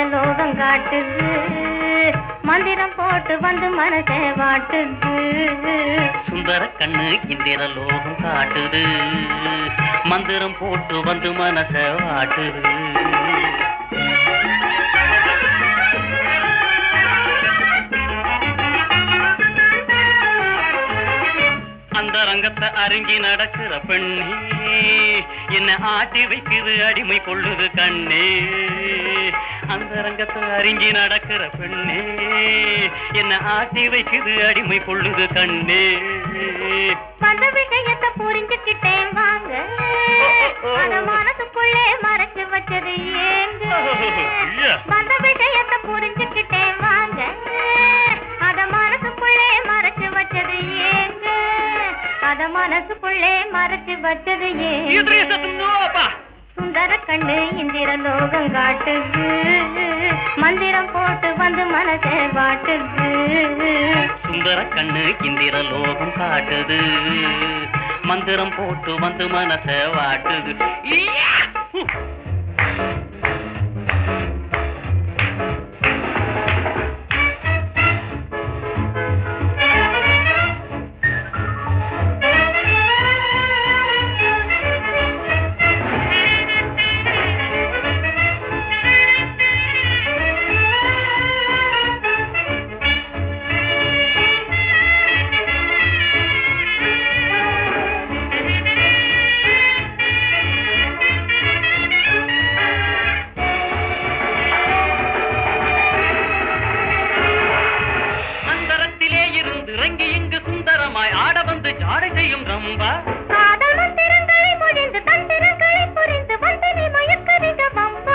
லோகம் காட்டுது மந்திரம் போட்டு வந்து மனசை வாட்டுது சுந்தர கண்ணு இந்திர லோகம் காட்டுது மந்திரம் போட்டு வந்து மனச வாட்டுது அந்த ரங்கத்தை அறிஞ்சி நடக்கிற பெண்ணே என்ன ஆட்டி வைக்குது அடிமை கொள்ளுது கண்ணே அந்த ரங்கத்தை அறிஞ்சி நடக்கிற பெண்ணே என்ன ஆட்டி வைக்குது அடிமை கொள்ளுது கண்ணே வந்த விஷயத்தை புரிஞ்சுக்கிட்டேன் வாங்க அத மனசுக்குள்ளே மறைச்சு வச்சது ஏங்க ஐயா. வந்த விஷயத்தை புரிஞ்சுக்கிட்டேன் வாங்க அத மனசுக்குள்ளே மறைச்சு வச்சது ஏங்க அத மனசுக்குள்ளே மறைச்சு வச்சது Idris ஏங்க Nova! சுந்தர கண்ணு இந்திர லோகம் காட்டுது மந்திரம் போட்டு வந்து மனசை வாட்டுது சுந்தர கண்ணு இந்திர லோகம் காட்டுது மந்திரம் போட்டு வந்து மனச வாட்டுது ஈயா! ஹு! அந்தரத்திலே இருந்து இறங்கி இங்கு சுந்தரமாய் ஆட வந்து ஜாடை செய்யும் ரம்பா காதல் மந்திரங்களை மொழிந்து தந்திரங்களை புரிந்து வந்து நீ மயக்கறிந்த வம்பா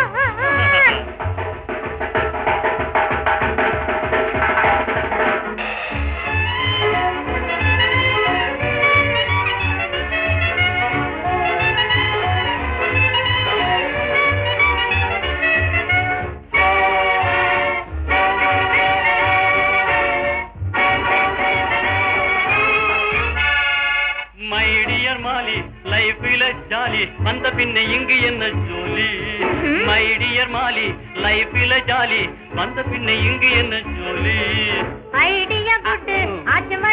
மை டியர் மாலி லைஃபில ஜாலி வந்த பின்ன இங்கு என்ன ஜோலி ம்ஹும். மை டியர் மாலி லைஃபில ஜாலி வந்த பின்ன இங்கு என்ன ஜோலி ஐடியா குட்டு ஆச்சு